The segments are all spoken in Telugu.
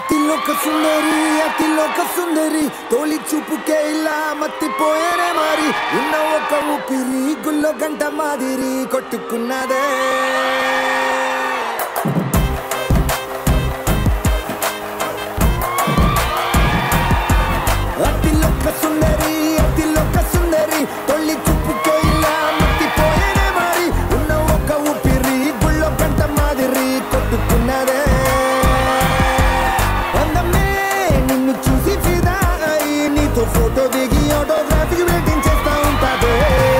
అతిలోక సుందరి అతిలోక సుందరి తోలి చూపుకే ఇలా మత్తిపోయేనే మరి ఉన్న ఒక ఊపిరి గుల్లో గంట మాదిరి కొట్టుకున్నదే అతిలోక సుందరి అతిలోక సుందరి తొలి చూపుకే ఇలా మత్తిపోయేనే మరి ఉన్న ఒక ఊపిరి గుల్లో గంట మాదిరి కొట్టుకున్నదే అందమే నిన్ను చూసి ఫిదా అయి నీతో ఫోటో దిగి ఆటోగ్రాఫీ వెయిటింగ్ చేస్తా ఉంటాదే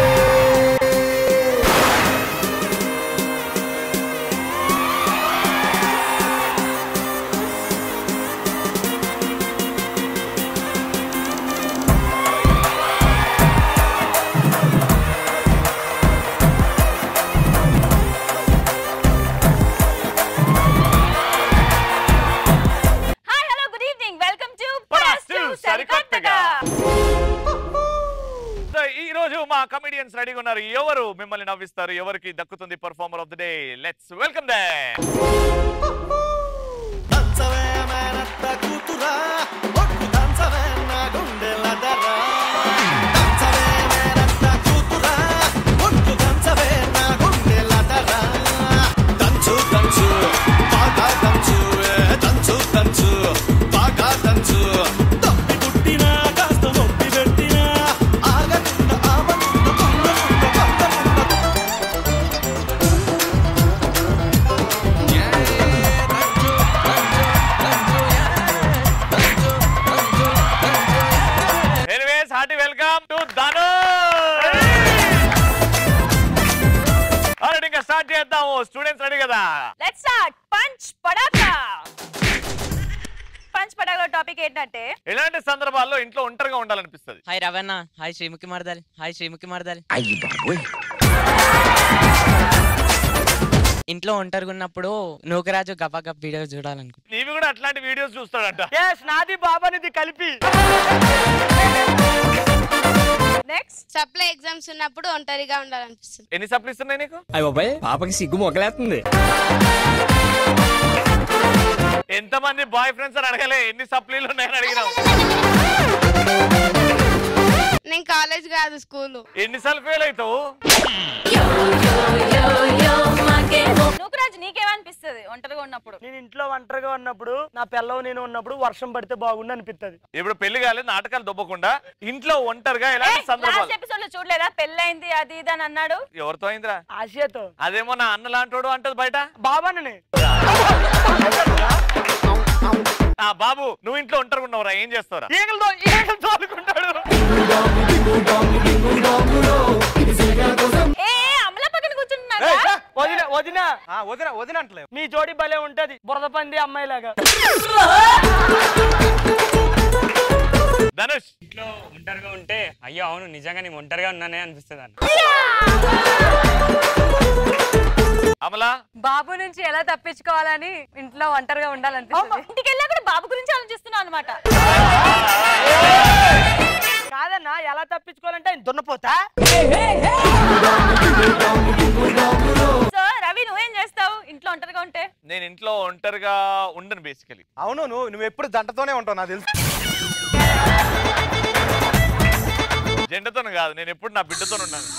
hi hello good evening welcome to పరాస్తు సరికొత్తగా. సో ఈ రోజు మా కమెడియన్స్ రెడీగా ఉన్నారు ఎవరు మిమ్మల్ని నవ్విస్తారు ఎవరికి దక్కుతుంది performer of the day let's welcome దే దంచవే మేనత్త కూతురా ఒట్టు దంచవే నా గుండెల దర్రా దంచవే మేనత్త కూతురా ఒట్టు దంచవే నా గుండెల దర్రా దంచు దంచు బాగా దంచు ఏ దంచు దంచు బాగా దంచు తప్పి పుట్టినా కాస్త నొప్పి పెట్టినా ఆగనున్న ఆవనున్న కుండనున్న పక్కనున్న anyways hearty welcome to Dhanu ఇంకా స్టార్ట్ చేద్దాము స్టూడెంట్స్ రెడీ కదా లెట్స్ స్టార్ట్ పంచ్ పడాకా పంచ్ పడాకా టాపిక్ ఏంటంటే ఇలాంటి సందర్భాల్లో ఇంట్లో ఒంటరిగా ఉండాలనిపిస్తుంది హాయ్ రవణ హాయ్ శ్రీముఖి మరదల్ హాయ్ శ్రీముఖి మరదల్ ఇంట్లో ఒంటరిగా ఉన్నప్పుడు నూకరాజు గబా గబ్ వీడియో చూడాలనుకుంటున్నా నీవి కూడా అట్లాంటి వీడియోస్ చూస్తాడంట నాది బాబానిది కలిపి నెక్స్ట్ సప్లై ఎగ్జామ్స్ ఉన్నప్పుడు ఒంటరిగా ఉండాలనిపిస్తుంది ఎన్ని సప్లు ఇస్తున్నాయి నీకు అయ్య బాబాయ్ పాపకి సిగ్గు మొగలేస్తుంది ఎంతమంది బాయ్ ఫ్రెండ్స్ అని అడగలే ఎన్ని సప్లీలు ఉన్నాయని అడిగినావు నేను కాలేజ్ కాదు స్కూల్ ఎన్నిసార్లు ఫెయిల్ అవుతావు నూకరాజు నీకేమనిపిస్తుంది ఒంటరిగా ఉన్నప్పుడు నేను ఇంట్లో ఒంటరిగా ఉన్నప్పుడు నా పిల్లవు నేను ఉన్నప్పుడు వర్షం పడితే బాగుండు అనిపిస్తుంది ఇప్పుడు పెళ్లి కాలేదు నాటకాలు దొబ్బకుండా ఇంట్లో ఒంటరిగా ఎలాంటి లాస్ట్ సందర్భాలు ఎపిసోడ్ లో చూడలేదా పెళ్ళైంది అది ఇది అని అన్నాడు ఎవరితో అయిందిరా ఆశయతో అదేమో నా అన్న లాంటోడు అంటది బయట బాబాని ఆ బాబు నువ్వు ఇంట్లో ఒంటరిగా ఉన్నావురా ఏం చేస్తావురా ఈగలతో ఈగలు తోలుకుంటాడు ఏ అమల పక్కన కూర్చుంటున్నారా వదిన వదిన వదిన వదిన అంటలేవు మీ జోడి భలే ఉంటది బురద పంది అమ్మాయిలాగా ధనుష్ ఇంట్లో ఒంటరిగా ఉంటే అయ్యో అవును నిజంగా నేను ఒంటరిగా ఉన్నానే అనిపిస్తుంది అన్న అమలా బాబు నుంచి ఎలా తప్పించుకోవాలని ఇంట్లో ఒంటరిగా ఉండాలనిపిస్తుంది ఇంటికి వెళ్ళా కూడా బాబు గురించి ఆలోచిస్తున్నావు అనమాట కాదన్నా ఎలా తప్పించుకోవాలంటే ఆయన దున్నపోతా సో రవి నువ్వేం చేస్తావు ఇంట్లో ఒంటరిగా ఉంటే నేను ఇంట్లో ఒంటరిగా ఉండను బేసికలీ అవును నువ్వు నువ్వు ఎప్పుడు జంటతోనే ఉంటావు నాకు తెలుసు జెండతో కాదు నేను ఎప్పుడు నా బిడ్డతో ఉన్నాను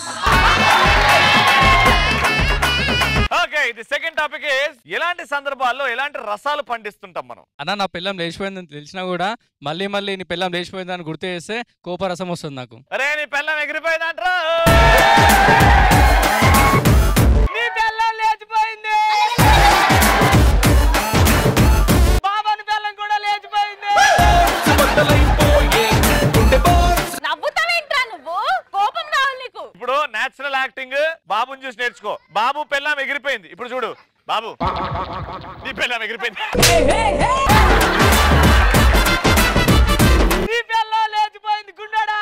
ఓకే ఇది సెకండ్ టాపిక్ ఎలాంటి సందర్భాల్లో ఎలాంటి రసాలు పండిస్తుంటాం మనం అన్న నా పిల్లం లేచిపోయిందని తెలిసినా కూడా మళ్ళీ మళ్ళీ నీ పిల్లం లేచిపోయిందని గుర్తు చేస్తే కోపరసం వస్తుంది నాకు అరే నీ పిల్లం ఎగిరిపోయిందంట్రా నీ పిల్లం లేచిపోయింది బాబాని పిల్లం కూడా లేచిపోయింది నవ్వుతావేంట్రా నువ్వు కోపం రావాలి నీకు ఇప్పుడు నేచురల్ యాక్టింగ్ బాబుని చూసి నేర్చుకో బాబు పిల్లం ఎగిరిపోయింది ఇప్పుడు చూడు బాబు నీ పిల్లం ఎగిరిపోయింది నీ పిల్లం లేచిపోయింది గుండెడా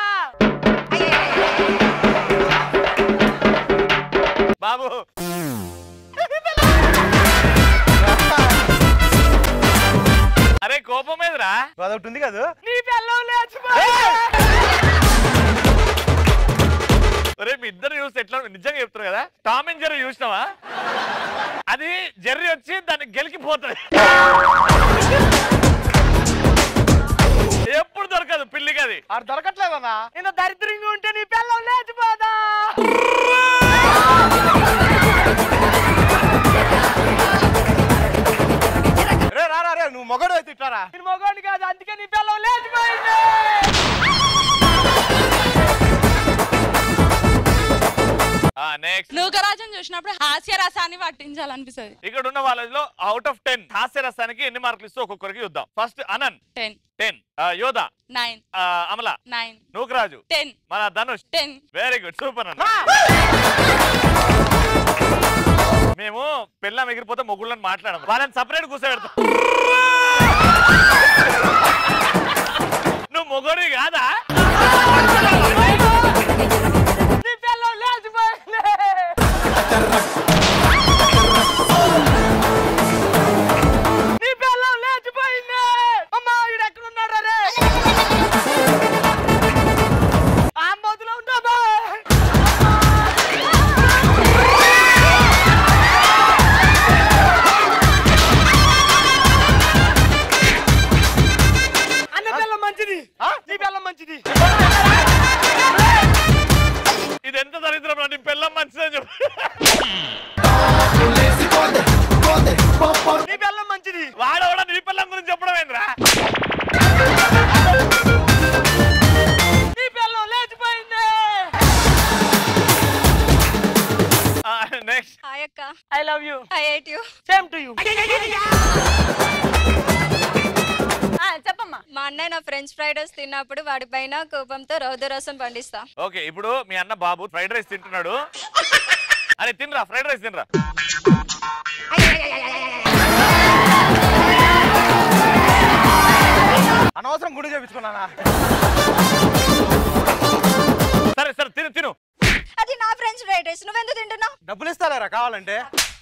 బాబు అరే కోపం మీదరా అదొకటి ఉంది కదా నీ పిల్లం లేచిపోయింది ఒరే మీ ఇద్దరు చూస్తే ఎట్లా నిజంగా చెప్తారు కదా టామ్ అండ్ జెర్రీ చూసినావా అది జెర్రీ వచ్చి దాన్ని గెలికిపోతుంది ఎప్పుడు దొరకదు పిల్లికి అది ఆడు దొరకట్లేదన్నా ఇంత దరిద్రంగా ఉంటే నీ పిల్లం లేచిపోదా రే రా రా రే నువ్వు మొగడు అయితే ఇట్లారా నేను మగోడిని కాదు అందుకే నీ పిల్లం లేచిపోయింది నెక్స్ట్ నూకరాజం చూసినప్పుడు హాస్య రసాన్ని పట్టించాలనిపిస్తుంది ఇక్కడ ఉన్న వాళ్ళలో అవుట్ ఆఫ్ టెన్ హాస్య రసానికి ఎన్ని మార్కులు ఇస్తూ ఒక్కొక్కరికి చూద్దాం first Anant ten ten Yodha nine ఆ, అమల నైన్ నూకరాజు టెన్ మన Dhanush ten very good super అన్న మేము పిల్ల ఎగిరిపోతే మొగుళ్ళని మాట్లాడము వాళ్ళని సపరేట్ కూర్చోబెడతాం నువ్వు మొగోడి కాదా నీ పిల్లం లేచిపోయింది నీ పిల్లం లేచిపోయింది అమ్మా ఈడు ఎక్కడున్నాడు రే ఆంబోతులో ఉంటామా అన్న పిల్లం మంచిది నీ పిల్లం మంచిది ఇది ఎంత దరిద్రం నీ పిల్లం మంచిదని చెప్పు నీ పిల్లం మంచిది వాడవడ నీ పిల్లం గురించి చెప్పడం ఏంద్రా నీ పిల్లం లేచిపోయింది నెక్స్ట్ హాయ్ అక్క I love you I hate you same to you చెప్పమ్మా మా అన్నయ్య నా ఫ్రెంచ్ ఫ్రైడ్ రైస్ తిన్నప్పుడు వాడి పైన కోపంతో రౌద్ర రసం పండిస్తా ఓకే ఇప్పుడు మీ అన్న బాబు ఫ్రైడ్ రైస్ తింటున్నాడు అరే తినరా ఫ్రైడ్ రైస్ తినరా అనవసరం గుడి చేపించుకున్నానా సరే సరే తిను తిను అది నా ఫ్రెంచ్ ఫ్రైడ్ రైస్ నువ్వెందుకు తింటున్నావు డబ్బులు ఇస్తారా కావాలంటే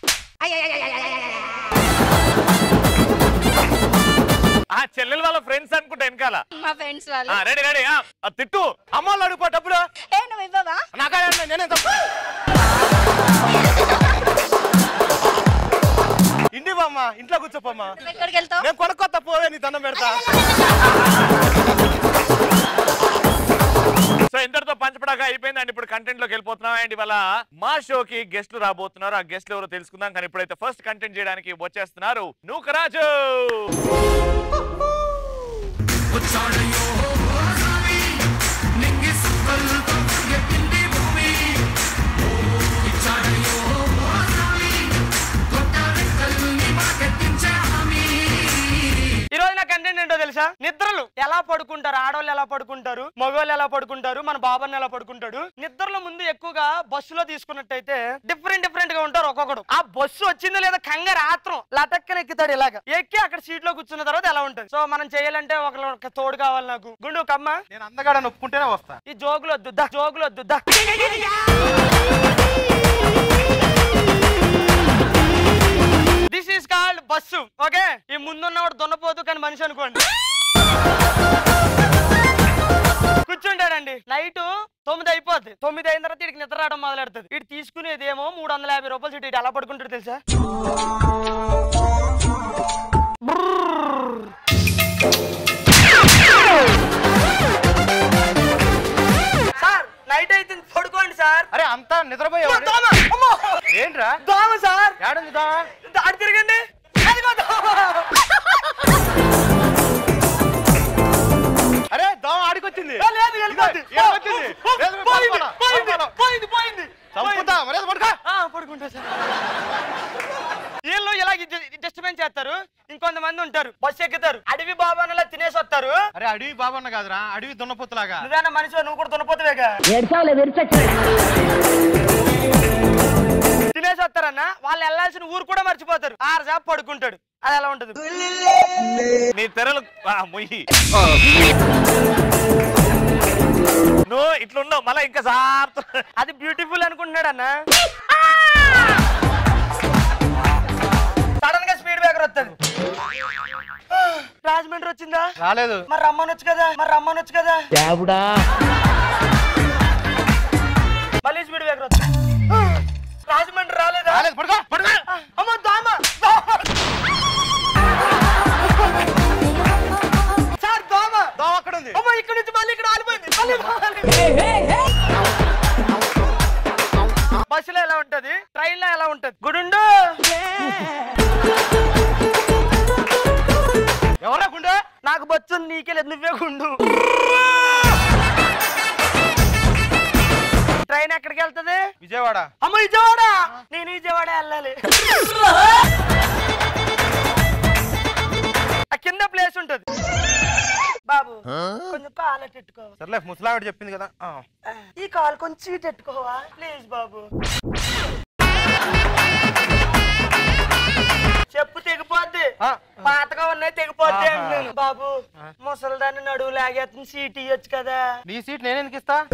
ఆ చెల్లెలు వాళ్ళ ఫ్రెండ్స్ అనుకుంటా వెనకాల మా ఫ్రెండ్స్ వాళ్ళు ఆ, రెడీ రెడీ ఆ, ఆ, తిట్టు అమ్మాళ్ళు అడుగుపో డబ్బులు ఏ నువ్వు ఇవ్వవా నాకాడే ఉన్నాయి, నేనే తప్పు ఇంటి బామ్మ ఇంట్లో కూర్చోపమ్మా నువ్వు ఎక్కడికి వెళ్తావు నేను కొనుక్కొత్త పోవే నీ దండం పెడతా సో ఇంతటితో పంచపడాక అయిపోయింది అండ్ ఇప్పుడు కంటెంట్ లోకి వెళ్ళిపోతున్నాం అండ్ ఇవాళ మా షోకి గెస్ట్లు రాబోతున్నారు ఆ గెస్ట్లు ఎవరో తెలుసుకుందాం కానీ ఇప్పుడైతే ఫస్ట్ కంటెంట్ చేయడానికి వచ్చేస్తున్నారు నూకరాజు ఈ రోజు నా కంటెంట్ ఏంటో తెలుసా నిద్రలు ఎలా పడుకుంటారు ఆడవాళ్ళు ఎలా పడుకుంటారు మగవాళ్ళు ఎలా పడుకుంటారు మన బాబాన్ని ఎలా పడుకుంటాడు నిద్రల ముందు ఎక్కువగా బస్సులో తీసుకున్నట్టయితే డిఫరెంట్ డిఫరెంట్ గా ఉంటారు ఒక్కొక్కడు ఆ బస్సు వచ్చిందో లేదా కంగారు ఆత్రం లటక్కన ఎక్కుతాడు ఇలాగా ఎక్కి అక్కడ సీట్ లో కూర్చున్న తర్వాత ఎలా ఉంటుంది సో మనం చేయాలంటే ఒకళ్ళు ఒక తోడు కావాలి నాకు గుండు కమ్మ నేను అందగాడ నొప్పుకుంటేనే వస్తా ఈ జోగులు వద్దు దా, జోగులు వద్దు దా. This is called bus okay ఈ ముందున్నవాడు దున్నపోతు కానీ మనిషి అనుకోండి కూర్చుంటాడండి నైట్ తొమ్మిది అయిపోద్ది తొమ్మిది అయిన తర్వాత ఇడికి నిద్ర రావడం మొదలెడుతుంది ఇటు తీసుకునేది ఏమో మూడు వందల యాభై రూపాయలు ఇటు ఎలా పడుకుంటాడు తెలుసా సార్ నైట్ అయితే పడుకోండి సార్ అరే అంతా నిద్రపోయే అమ్మో, దోమ! అమ్మో! ఏంట్రా దోమ సార్ ఏడుంది దా అటు తిరగండి అదిగో దోమ! అరే దోమ ఆడికొచ్చింది ఏ, లేదు, వెళ్ళిపోద్ది. ఇదిగో, ఈడకొచ్చింది. ఓ, లేదు, పోయింది, పడుకోనా? పోయింది, పడుకోనా? పోయింది, పోయింది, చంపుతా పోయింది. మరేదో పడుకో ఆ, పడుకుంటా సార్ వీళ్ళు ఇలా డిస్టర్బెన్స్ చేస్తారు ఇంకొంతమంది ఉంటారు బస్సు ఎక్కుతారు అడవి బాబానలా తినేసి వస్తారు అరే అడవి బాబన్న కాదురా అడవి దున్నపోతులాగా నువ్వేనా మనిషి నువ్వు కూడా దున్నపోతువేగా తినేసి వస్తారన్న వాళ్ళు వెళ్ళాల్సిన ఊరు కూడా మర్చిపోతారు ఆరు సేపు పడుకుంటాడు అది ఎలా ఉంటది నీ తెరలు ఆ, ముయ్యి నువ్వు ఇట్లున్నావు మళ్ళీ ఇంకా సార్ అది బ్యూటిఫుల్ అనుకుంటున్నాడు అన్న సడన్ గా స్పీడ్ బ్రేకర్ వస్తుంది రాజమండ్రి వచ్చిందా రాలేదు మరి రమ్మనొచ్చు కదా మరి రమ్మనొచ్చు కదా మళ్ళీ స్పీడ్ బ్రేకర్ వస్తుంది రాజమండ్రి రాలేదా రాలేదు పడుకో పడుకో అమ్మ దోమ దోమ. సార్ దోమ ఎలా ఉంటది గుడుండు ఎవరా గుండె నాకు బొచ్చు నీకే లేదు నువ్వే గుండు ట్రైన్ ఎక్కడికి వెళ్తది విజయవాడ అమ్మ విజయవాడ నేను విజయవాడ వెళ్ళాలి ఆ కింద ప్లేస్ ఉంటది బాబు కొంచెం కాలు ఎట్టుకో సర్లే ముసలావిడ చెప్పింది కదా ఆ. ఈ కాలు కొంచెం ఇటు ఎట్టుకోవా ప్లీజ్ బాబు చెప్పు తెగిపోద్ది ఆ. పాతగా ఉన్నాయి తెగిపోద్ది ఆహా. అంటున్నాను బాబు ముసలిదాన్ని నడువు లాగేస్తుంది సీట్ ఇయ్యొచ్చు కదా నీ సీట్ నేను ఎందుకు ఇస్తా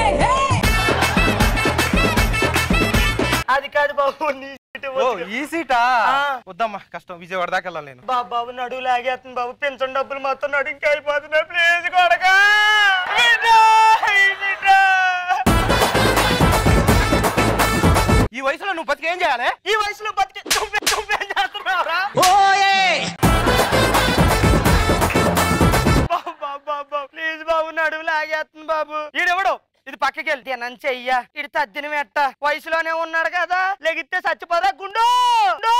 అది కాదు బాబు నీ సీట్ ఓ ఇవ్వచ్చు ఈ సీటా ఆ. వద్దమ్మా కష్టం విజయవాడ దాకా వెళ్ళాలి నేను బాబు బాబు నడువు లాగేస్తుంది బాబు పెన్షన్ డబ్బులు మొత్తం నడు ఇంకా అయిపోతున్నా ప్లీజ్ కొడగా ఈ వయసులో నువ్వు బతికి ఏం చేయాలి ఈ వయసులో బతికి నువ్వే నువ్వేం చేస్తున్నావురా బాబు బాబు బాబు బాబు ప్లీజ్ బాబు నడువు లాగేస్తుంది బాబు ఈడెవడు ఇది పక్కకి వెళ్తే నన్ను చెయ్యా ఇడి తద్దిన మెట్ట వయసులోనే ఉన్నాడు కదా లెగిస్తే చచ్చిపోదా గుండు గుండు!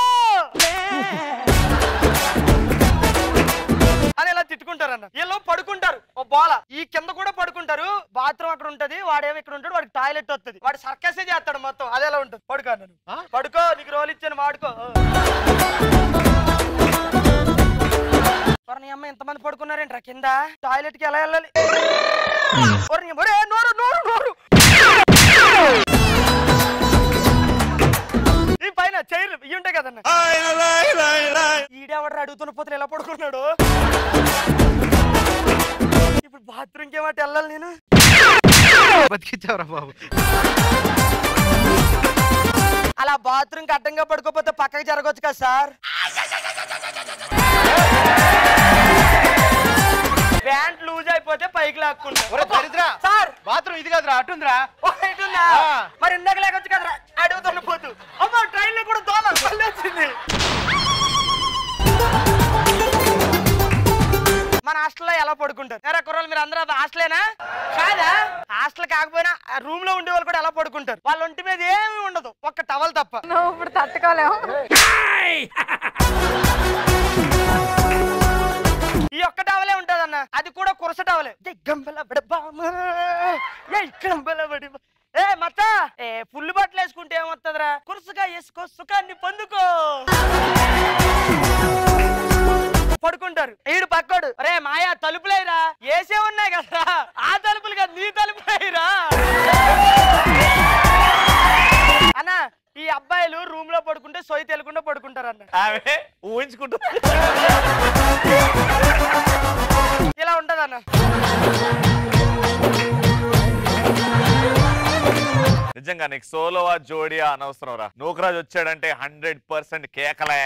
అని ఇలా తిట్టుకుంటారన్న వీళ్ళు పడుకుంటారు ఓ బోల ఈ కింద కూడా పడుకుంటారు బాత్రూమ్ అక్కడ ఉంటది వాడేమో ఇక్కడ ఉంటాడు వాడికి టాయిలెట్ వస్తుంది వాడు సర్కసే చేస్తాడు మొత్తం అదే ఎలా ఉంటుంది పడుకో నన్ను పడుకో నీకు రోల్ ఇచ్చాను వాడుకో ఒరే నీ అమ్మ ఎంతమంది పడుకున్నారేంట్రా కింద టాయిలెట్ కి ఎలా వెళ్ళాలి ఒరే నీ- ఒరే, నోరు నోరు నోరు ఈ పైన చైర్లు ఇవి ఉంటాయి కదన్న ఈడెవడ్రా అడుగుతున్న పోతే ఎలా పడుకున్నాడు ఇప్పుడు బాత్రూమ్ కి ఏమంటే వెళ్ళాలి నేను బతికిచ్చావురా బాబు అలా బాత్రూమ్ కి అడ్డంగా పడుకోపోతే పక్కకి జరగవచ్చు కదా సార్ ప్యాంట్ లూజ్ అయిపోతే పైకి లాక్కుంటా ఒరే దరిద్రా సార్ బాత్రూమ్ ఇది కాదురా అటుందిరా ఓ, ఇటుందా? ఆ. మరి ఇందాక లేకొచ్చు కదరా అడుగుతున్న పోతు అమ్మో ట్రైన్ లో కూడా దోమ మళ్ళీ వచ్చింది మన హాస్టల్లో ఎలా పడుకుంటారు ఎరా కుర్రాలు మీరు అందరూ హాస్టలేనా కాదా హాస్టల్ కాకపోయినా రూమ్ లో ఉండే వాళ్ళు కూడా ఎలా పడుకుంటారు వాళ్ళ ఒంటి మీద ఏమీ ఉండదు ఒక్క టవల్ తప్ప నువ్వు ఇప్పుడు తట్టుకోలేవు ఈ ఒక్క టవలే ఉంటదన్న అది కూడా కురస టవలే ఏ గంబల బడబామ ఏ గంబల బడి ఏ మచ్చ ఏ ఫుల్ బట్టలు వేసుకుంటే ఏమొత్తదిరా కురుసుగా వేసుకో సుఖాన్ని పొందుకో పడుకుంటారు ఈడు పక్కోడు రే మాయా తలుపులేరా ఏసే ఉన్నాయి కదా ఆ తలుపులు కాదు నీ తలుపులేరా అన్న ఈ అబ్బాయిలు రూమ్ లో పడుకుంటే సొయ్యి తెలకుండా పడుకుంటారు అన్న ఆమె ఊహించుకుంటూ ఇలా ఉంటదన్న నిజంగా నీకు సోలోవా జోడియా అనవసరం రా నూకరాజ్ వచ్చాడంటే హండ్రెడ్ పర్సెంట్ కేకలే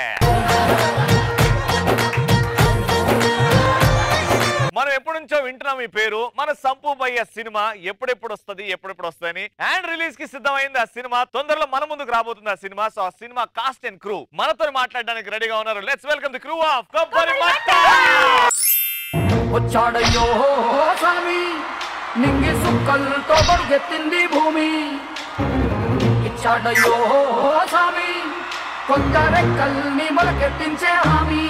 మనం ఎప్పటి నుంచో వింటున్నాం ఈ పేరు మన సంపు బయ్య సినిమా ఎప్పుడెప్పుడు వస్తది ఎప్పుడెప్పుడు వస్తుంది అండ్ రిలీజ్ కి సిద్ధమైంది ఆ సినిమా తొందరలో మన ముందుకు రాబోతుంది ఆ సినిమా సో ఆ సినిమా కాస్ట్ అండ్ క్రూ మనతో మాట్లాడడానికి రెడీగా ఉన్నారు let's welcome the crew of Kobbari Matta వచ్చాడయ్యో స్వామి నింగి సుక్కలతో బరుగెత్తింది భూమి ఇచ్చాడయ్యో స్వామి కొత్త రెక్కల్ని మొలకెత్తించే హామీ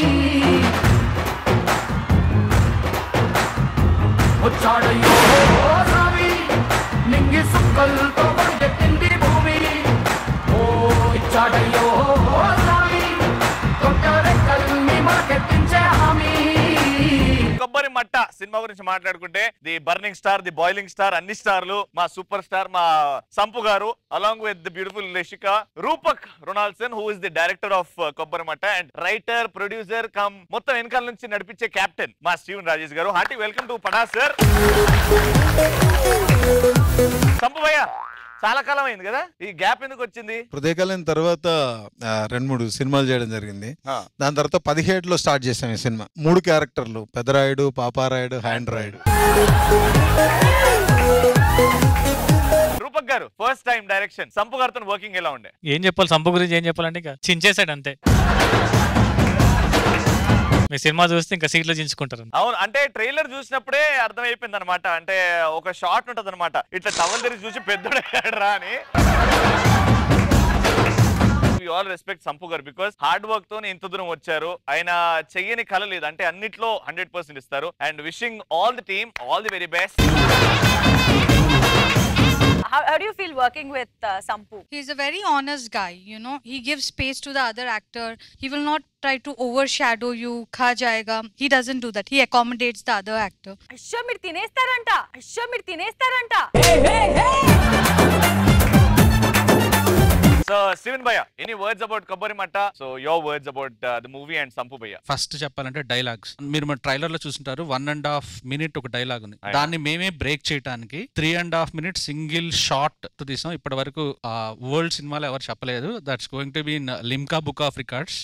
వచ్చాడయ్యో స్వామి నింగి సుక్కలతో బరుగెత్తింది భూమి ఓ ఇచ్చాడయ్యో స్వామి కొత్త రెక్కల్ని మొలకెత్తించే హామీ కొబ్బరి మట్ట సినిమా గురించి మాట్లాడుకుంటే the burning star the boiling star అన్ని స్టార్లు మా సూపర్ స్టార్ మా Sampu garu along with the beautiful Leshika Roopak Ronaldson who is the director of Kobbari Matta and writer producer come మొత్తం వెనకాల నుంచి నడిపించే కెప్టెన్ మా Steven Rajesh garu hearty welcome to పడా సార్ సంపు భయ్య చాలా కాలం అయింది కదా ఈ గ్యాప్ ఎందుకు వచ్చింది హృదయకాలం తర్వాత ఆ, రెండు మూడు సినిమాలు చేయడం జరిగింది దాని తర్వాత పదిహేడులో స్టార్ట్ చేసాం ఈ సినిమా మూడు క్యారెక్టర్లు Peddarayudu Paparayudu hand Rayudu Roopak garu first time direction Sampu గారితో వర్కింగ్ ఎలా ఉండే ఏం చెప్పాలి సంపు గురించి ఏం చెప్పాలంటే ఇంకా చించేసాడు అంతే మీ సినిమా చూస్తే ఇంకా సీట్లో చించుకుంటారు అవును అంటే ట్రైలర్ చూసినప్పుడే అర్థమైపోయింది అనమాట అంటే ఒక షార్ట్ ఉంటది అనమాట ఇట్లా టవల్ తెరిచి చూసి పెద్దోడయ్యాడరా అని we all respect Sampu garu because hard work తో ఇంత దూరం వచ్చారు ఆయన చెయ్యని కళ లేదు అంటే అన్నిట్లో హండ్రెడ్ పర్సెంట్ ఇస్తారు and wishing all the team all the very best How, how do you feel working with uh, Sampu? He's a very honest guy, you know. He gives space to the other actor. He will not try to overshadow you, kha jayega. He doesn't do that. He accommodates the other actor. అయ్యో మీరు తినేస్తారంట అయ్యో మీరు తినేస్తారంట సో సివన్ భయ్య any words about Kobbari Matta so your words about the movie and Sampu భయ్య ఫస్ట్ చెప్పాలంటే డైలాగ్స్ మీరు మన ట్రైలర్ లో చూసింటారు వన్ అండ్ హాఫ్ మినిట్ ఒక డైలాగ్ ఉంది అయ్యా. దాన్ని మేమే బ్రేక్ చేయడానికి three and half minute single shot తో తీసాం ఇప్పటి వరకు వరల్డ్ సినిమాలో ఎవరు చెప్పలేదు that's going to be in Limca book of records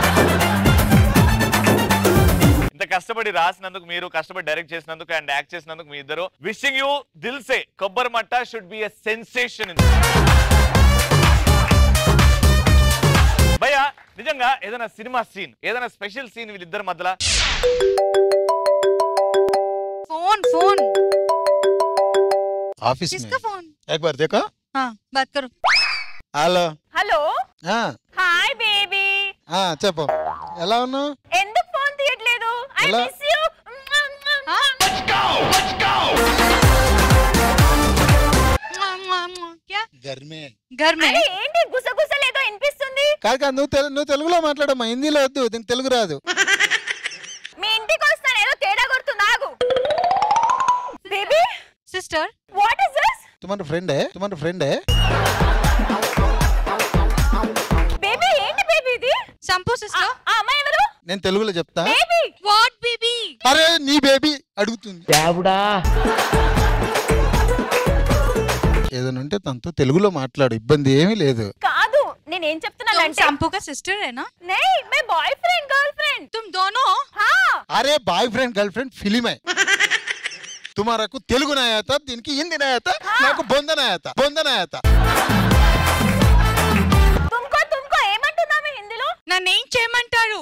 ఇంత కష్టపడి రాసినందుకు మీరు కష్టపడి డైరెక్ట్ చేసినందుకు అండ్ యాక్ట్ చేసినందుకు మీ ఇద్దరు విషింగ్ యూ దిల్సే కొబ్బరి మట్ట షుడ్ బి ఎ సెన్సేషన్ భయ్య నిజంగా ఏదైనా సినిమా సీన్ ఏదైనా స్పెషల్ సీన్ వీళ్ళిద్దరి మధ్యలో फोन फोन ऑफिस में किसका फोन एक बार देखो हाँ बात करो హలో హలో ఆ, హాయ్ బేబీ ఆ, చెప్పు ఎలా ఉన్నావు ఎందుకు ఫోన్ తీయట్లేదు ఐ ఎలా? మిస్ యూ क्या घर में घर में అరే ఏంటి గుసగుసలేదో వినిపిస్తుంది కాదు కాదు నువ్వు తెలు- నువ్వు తెలుగులో మాట్లాడమ్మా హిందీలో వద్దు దీనికి తెలుగు రాదు మీ ఇంటికి వస్తాను ఏదో తేడా కొడుతుంది ఆగు baby sister what is this तुम्हारा फ्रेंड है तुम्हारा फ्रेंड है బేబీ ఏంటి బేబీ ఇది संपू सिस्टर ఆ అమ్మాయి ఎవరు నేను తెలుగులో చెప్తా బేబీ व्हाट बेबी అరే నీ బేబీ అడుగుతుంది ఏదైనా ఉంటే తనతో తెలుగులో మాట్లాడు ఇబ్బంది ఏమీ లేదు కాదు నేను ఏం చెప్తున్నానంటే संपू का सिस्टर है ना नहीं मैं बॉयफ्रेंड गर्लफ्रेंड तुम दोनों हाँ అరే boyfriend girlfriend film है तुम्हारा को తెలుగు नहीं आता దీనికి హిందీ नहीं आता నాకు బొంద नहीं आता బొంద नहीं आता तुमको तुमको ఏమంటున్నావు హిందీలో నన్ను ఏం చేయమంటారు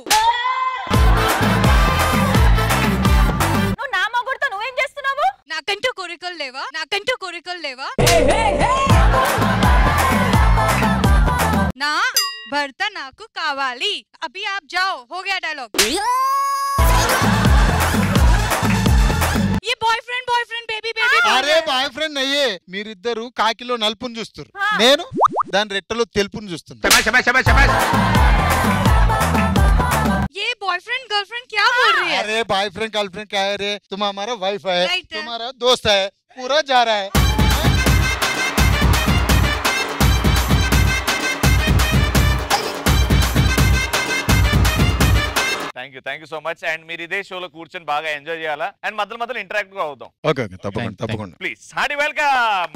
నువ్వు నా మొగుడుతో నువ్వేం చేస్తున్నావు నాకంటూ కోరికలు లేవా నాకంటూ కోరికలు లేవా నా భర్త నాకు కావాలి అభి ఆప్ జాओ हो गया डायलॉग ये बॉयफ्रेंड बॉयफ्रेंड बेबी बेबी అరే బాయ్ ఫ్రెండ్ అయ్యే మీరిద్దరు కాకిలో నలుపుని చూస్తారు నేను దాని రెట్టలో తెలుపుని చూస్తున్నా ये बॉयफ्रेंड गर्लफ्रेंड क्या बोल रही है अरे बॉयफ्रेंड गर्लफ्रेंड क्या है रे तुम हमारा वाइफ है Right है। तुम्हारा दोस्त है पूरा जा रहा है thank you thank you so much and మీరు ఇదే షోలో కూర్చొని బాగా ఎంజాయ్ చేయాలా అండ్ మధ్యలో మధ్యలో ఇంటరాక్ట్ గా అవుదాం ఓకే ఓకే తప్పకుండా తప్పకుండా ప్లీజ్ హార్డీ వెల్కమ్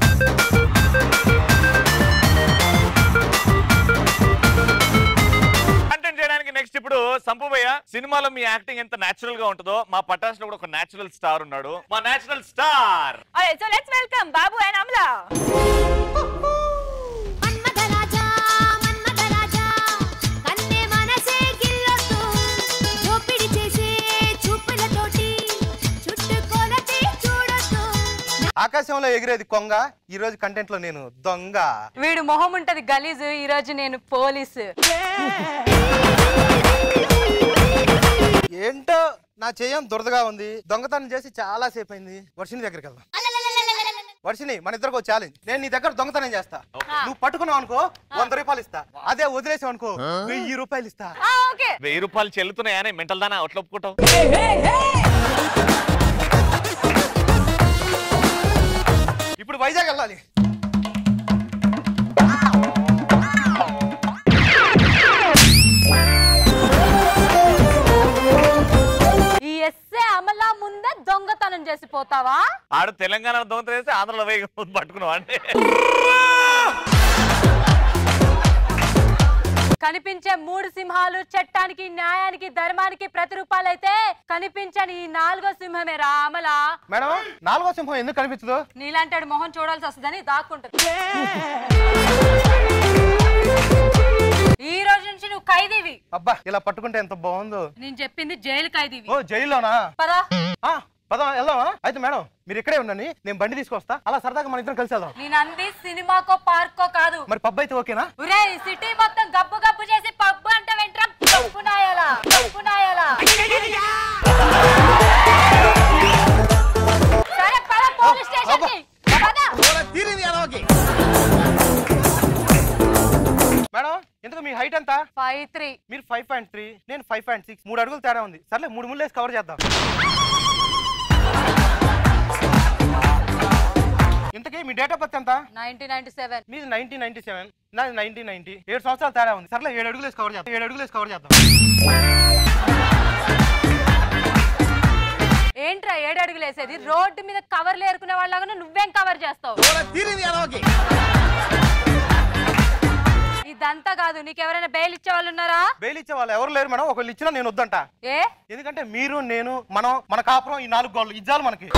కంటెంట్ చేయడానికి నెక్స్ట్ ఇప్పుడు సంపుబయ్య సినిమాలో మీ యాక్టింగ్ ఎంత నేచురల్ గా ఉంటుందో మా పటాస్ లో కూడా ఒక నేచురల్ స్టార్ ఉన్నాడు మా natural star Alright, so let's welcome Babu and Amla. కన్నే మనసే గిల్లొద్దు దోపిడి చేసే చూపులతోటి చుట్టుకొలతే చూడొద్దు ఆకాశంలో ఎగిరేది కొంగ ఈ రోజు కంటెంట్ లో నేను దొంగ వీడు మొహం ఉంటది గలీజు ఈ రోజు నేను పోలీసు ఏంటో నా చేయం దురదగా ఉంది దొంగతనం చేసి చాలా సేపు అయింది వర్షిని దగ్గరికి వెళ్దాం వర్షిని మన ఇద్దరికి ఛాలెంజ్ నేను నీ దగ్గర దొంగతనం చేస్తా నువ్వు పట్టుకున్నావు అనుకో వంద రూపాయలు ఇస్తా అదే వదిలేసావు అనుకో వెయ్యి రూపాయలు ఇస్తా ఓకే వెయ్యి రూపాయలు చెల్లుతున్నాయని మెంటల్ దానా అట్లా ఒప్పుకుంటావు ఇప్పుడు వైజాగ్ వెళ్ళాలి ఈ ఎస్సే అమలా ముందే దొంగతనం చేసి పోతావా ఆడు తెలంగాణ దొంగతనం చేస్తే ఆంధ్రలో వేగ పట్టుకున్నావు అంటే కనిపించే మూడు సింహాలు చట్టానికి న్యాయానికి ధర్మానికి ప్రతిరూపాలైతే కనిపించని ఈ నాలుగో సింహమే రా అమల మేడం నాలుగో సింహం ఎందుకు కనిపించదు నీలాంటి మొహం చూడాల్సి వస్తుందని దాక్కుంటుంది ఈ రోజు నుంచి నువ్వు ఖైదీవి అబ్బా ఇలా పట్టుకుంటే ఎంత బాగుందో నేను చెప్పింది జైలు ఖైదీవి ఓ జైల్లోనా పదా ఆ, పదం వెళ్దామా అయితే మేడం మీరు ఇక్కడే ఉండండి నేను బండి తీసుకొస్తా అలా సరదాగా మన ఇద్దరం కలిసి వెళ్దాం నేను అంది సినిమాకో పార్కో కాదు మరి పబ్బు అయితే ఓకేనా ఒరే సిటీ మొత్తం గబ్బు గబ్బు చేసి పబ్బు అంటే వెంట్రా పప్పు నాయాలా పప్పు నాయాలా సరే పద పోలీస్ స్టేషన్ కి పద మేడం ఎందుకు మీ హైట్ ఎంత ఫైవ్ త్రీ మీరు ఫైవ్ పాయింట్ త్రీ నేను ఫైవ్ పాయింట్ సిక్స్ మూడు అడుగులు తేడా ఉంది సర్లే మూడు ముళ్ళు వేసి కవర్ చేద్దాం ఇంతకీ మీ డేట్ ఆఫ్ బర్త్ ఎంత నైన్టీన్ నైన్టీ సెవెన్ మీది నైన్టీన్ నైన్టీ సెవెన్ నాది నైన్టీన్ నైన్టీ ఏడు సంవత్సరాలు తేడా ఉంది సర్లే ఏడు అడుగులు వేసి కవర్ చేద్దాం ఏడు అడుగులు వేసి కవర్ చేద్దాం ఏంట్రా ఏడు అడుగులు వేసేది రోడ్డు మీద కవర్లు ఏరుకునే వాళ్ళగా నువ్వేం కవర్ చేస్తావు ఇదంతా కాదు నీకు ఎవరైనా బెయిల్ ఇచ్చే వాళ్ళు ఉన్నారా బెయిల్ ఇచ్చే వాళ్ళు ఎవరు లేరు మేడం ఒకళ్ళు ఇచ్చినా నేను వద్దంట ఏ ఎందుకంటే మీరు నేను మనం మన కాపురం ఈ నాలుగు గోళ్ళు ఇజ్జాలు మనకి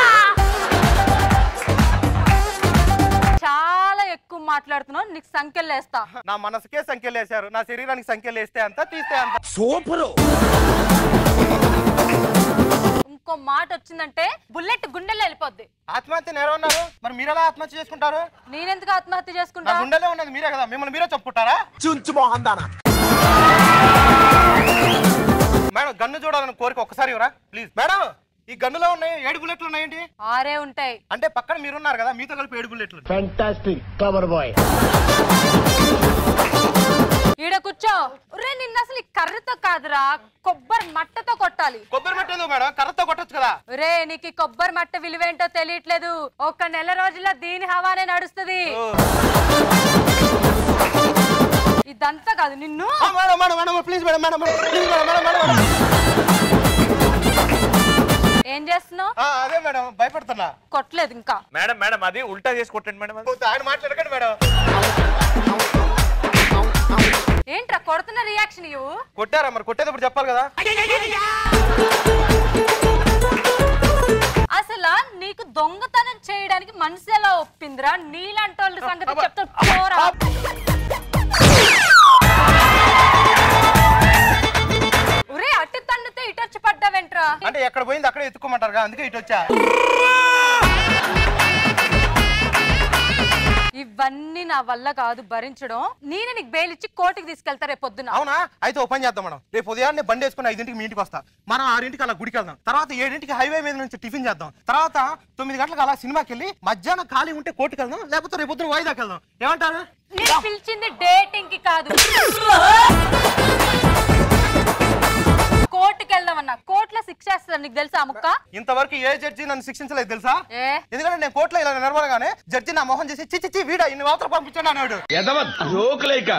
చాలా ఎక్కువ మాట్లాడుతున్నావు నీకు సంఖ్యలు వేస్తా నా మనసుకే సంఖ్యలు వేశారు నా శరీరానికి సంఖ్యలు వేస్తే అంత తీస్తే అంత సూపర్ ఇంకో మాట వచ్చిందంటే బుల్లెట్ గుండెల్లో వెళ్ళిపోద్ది ఆత్మహత్య నేరం అన్నారు మరి మీరు ఎలా ఆత్మహత్య చేసుకుంటారు నేనెందుకు ఆత్మహత్య నా చేసుకుంటా గుండెలో ఉన్నది మీరే కదా మిమ్మల్ని మీరే చెప్పుకుంటారా చుంచు మోహన్ దానా మేడం గన్ను చూడాలని కోరిక ఒక్కసారి ఇవ్వరా ప్లీజ్ మేడం ఈ గన్నులో ఉన్నాయి ఏడు బుల్లెట్లు ఉన్నాయండి ఆరే ఉంటాయి అంటే పక్కన మీరున్నారు కదా మీతో కలిపి ఏడు బుల్లెట్లు ఫెంటాస్టిక్ క్లవర్ బాయ్ ఈడ కూర్చో రే నిన్న అసలు ఈ కర్రతో కాదురా కొబ్బరి మట్టతో కొట్టాలి కొబ్బరి మట్టి ఎందుకు మేడం కర్రతో కొట్టొచ్చు కదా రే నీకు ఈ కొబ్బరి మట్ట విలువేంటో తెలియట్లేదు ఒక నెల రోజుల్లో దీని హవానే నడుస్తుంది ఇదంతా కాదు నిన్ను madam madam madam please madam madam please madam madam madam ఏం చేస్తున్నావు ఆ, అదే మేడం భయపడుతున్నా కొట్టలేదు ఇంకా మేడం మేడం అది ఉల్టా చేసి కొట్టండి మేడం అది. ఆయన మాట్లాడకండి మేడం ఏంట్రా కొడుతున్న రియాక్షన్ ఇవ్వు కొట్టారా మరి కొట్టేటప్పుడు చెప్పాలి కదా అసలు నీకు దొంగతనం చేయడానికి మనసు ఎలా ఒప్పిందిరా నీలాంటి వాళ్ళ సంగతి చెప్తా పోరా ఒరే అటు తన్నుతే ఇటు వచ్చి పడ్డావేంట్రా అంటే ఎక్కడ పోయింది అక్కడే ఎత్తుకోమంటారు కదా అందుకే ఇటు వచ్చా ఇవన్నీ నా వల్ల కాదు భరించడం నేనే నీకు బెయిల్ ఇచ్చి కోర్టుకి తీసుకెళ్తా రేపు పొద్దున అవునా అయితే ఓ పని చేద్దాం మనం రేపు ఉదయాన్నే బండి వేసుకుని ఐదింటికి మీ ఇంటికి వస్తా మనం ఆరింటికి అలా గుడికి వెళ్దాం తర్వాత ఏడింటికి హైవే మీద నుంచి టిఫిన్ చేద్దాం తర్వాత తొమ్మిది గంటలకు అలా సినిమాకి వెళ్ళి మధ్యాహ్నం ఖాళీ ఉంటే కోర్టుకి వెళ్దాం లేకపోతే రేపు పొద్దున వాయిదాకి వెళ్దాం ఏమంటారు నేను పిలిచింది డేటింగ్ కి కాదు కోర్టుకి వెళ్దామన్నా కోర్టులో శిక్ష వేస్తారు నీకు తెలుసా ముక్క ఇంతవరకు ఏ జడ్జి నన్ను శిక్షించలేదు తెలుసా ఏ ఎందుకంటే నేను కోర్టులో ఇలా నిలబడగానే జడ్జి నా మొహం చేసి చిచ్చి చి వీడా ఇన్ని మాత్రం పంపించండి అన్నాడు జోకులేక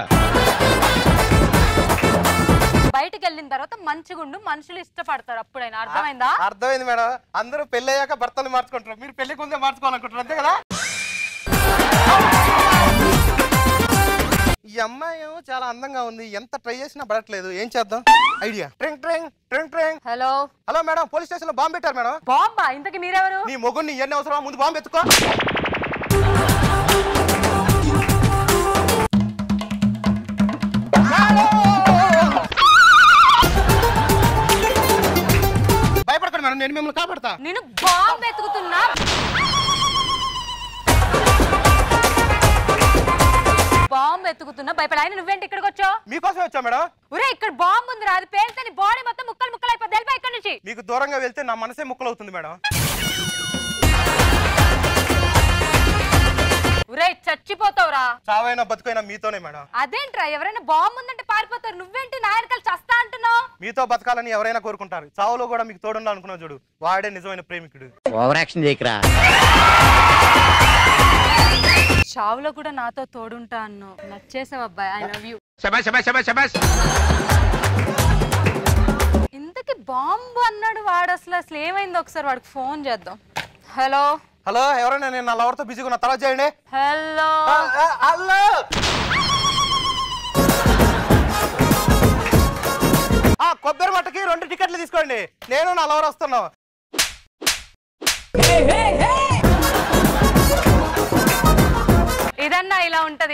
బయటికి వెళ్ళిన తర్వాత మంచిగుండు మనుషులు ఇష్టపడతారు అప్పుడైనా అర్థమైందా అర్థమైంది మేడం అందరూ పెళ్లి అయ్యాక భర్తలు మార్చుకుంటారు మీరు పెళ్లికి ముందే మార్చుకోవాలనుకుంటారు అంతే కదా ఈ అమ్మాయి ఏమో చాలా అందంగా ఉంది ఎంత ట్రై చేసినా పడట్లేదు ఏం చేద్దాం ఐడియా ట్రింగ్ ట్రింగ్ ట్రింగ్ ట్రింగ్ hello hello madam police station లో బాంబు పెట్టారు మేడం బాంబా ఇంతకి మీరెవరు నీ మొగుడిని ఎన్ని అవసరమా ముందు బాంబు ఎత్తుకో భయపడకండి మేడం నేను మిమ్మల్ని కాపాడతా నేను బాంబు ఎత్తుకుతున్నా బాంబు ఎత్తుకుతున్నా భయపడ ఆయన నువ్వేంటి ఇక్కడికి వచ్చావు మీకోసం వచ్చా మేడం ఒరే ఇక్కడ బాంబు ఉంది అది పేలితే నీ బాడీ మొత్తం ముక్కలు ముక్కలు అయిపోద్ది వెళ్ళిపో ఇక్కడ నుంచి మీకు దూరంగా వెళ్తే నా మనసే ముక్కలవుతుంది మేడం ఒరే చచ్చిపోతావురా చావైనా బతుకైనా మీతోనే మేడం అదేంట్రా ఎవరైనా బాంబు ఉందంటే పారిపోతారు నువ్వేంటి నా వెనకాల చస్తా అంటున్నావు మీతో బతకాలని ఎవరైనా కోరుకుంటారు చావులో కూడా మీకు తోడుండాలనుకున్నావు అనుకున్నావు చూడు వాడే నిజమైన ప్రేమికుడు ఓవర్ యాక్షన్ చేయకరా చావులో కూడా నాతో తోడుంటా అన్నావు నచ్చేసావు అబ్బాయి ఐ లవ్ యూ శబాష్ శబాష్ శబాష్ శబాష్ ఇంతకి బాంబు అన్నాడు వాడు అసలు అసలు ఏమైంది ఒకసారి వాడికి ఫోన్ చేద్దాం హలో హలో ఎవరైనా నేను నా లవర్తో బిజీగా ఉన్న తర్వాత చేయండి హలో హలో ఆ కొబ్బరి మట్టకి రెండు టికెట్లు తీసుకోండి నేను నా లవర్ వస్తున్నాం ఇదన్నా ఇలా ఉంటది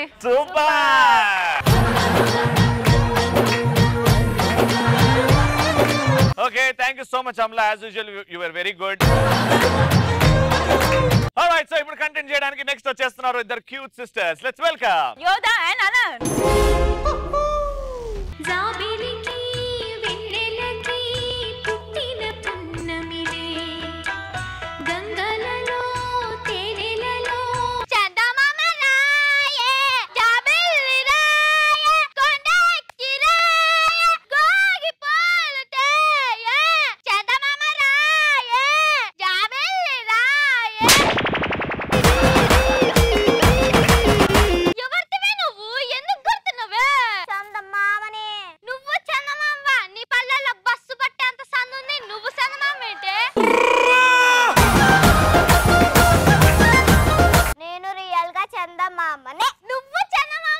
okay thank you so much Amla as usual you are very good right so ఇప్పుడు కంటెంట్ చేయడానికి నెక్స్ట్ వచ్చేస్తున్నారు ఇద్దరు cute sisters let's welcome Yodha and Anant జాబిలికి వెన్నెలకి పుట్టిన పున్నమిలే గంగలలో తేనెలలో చందమామ రాయే జాబిల్లి రాయే కొండెక్కి రాయే గోగి పాలు తేయే చందమామ రాయే జాబిల్లి రాయే ఎవరితివే నువ్వు ఎందుకు గుర్తున్నావే చందమామని నువ్వు చందమామ నీ పల్లెల్లో బస్సు పట్టేంత సందుంది నువ్వు చందమామ ఏంటే నేను రియల్ గా చందమామనే నువ్వు చందమామ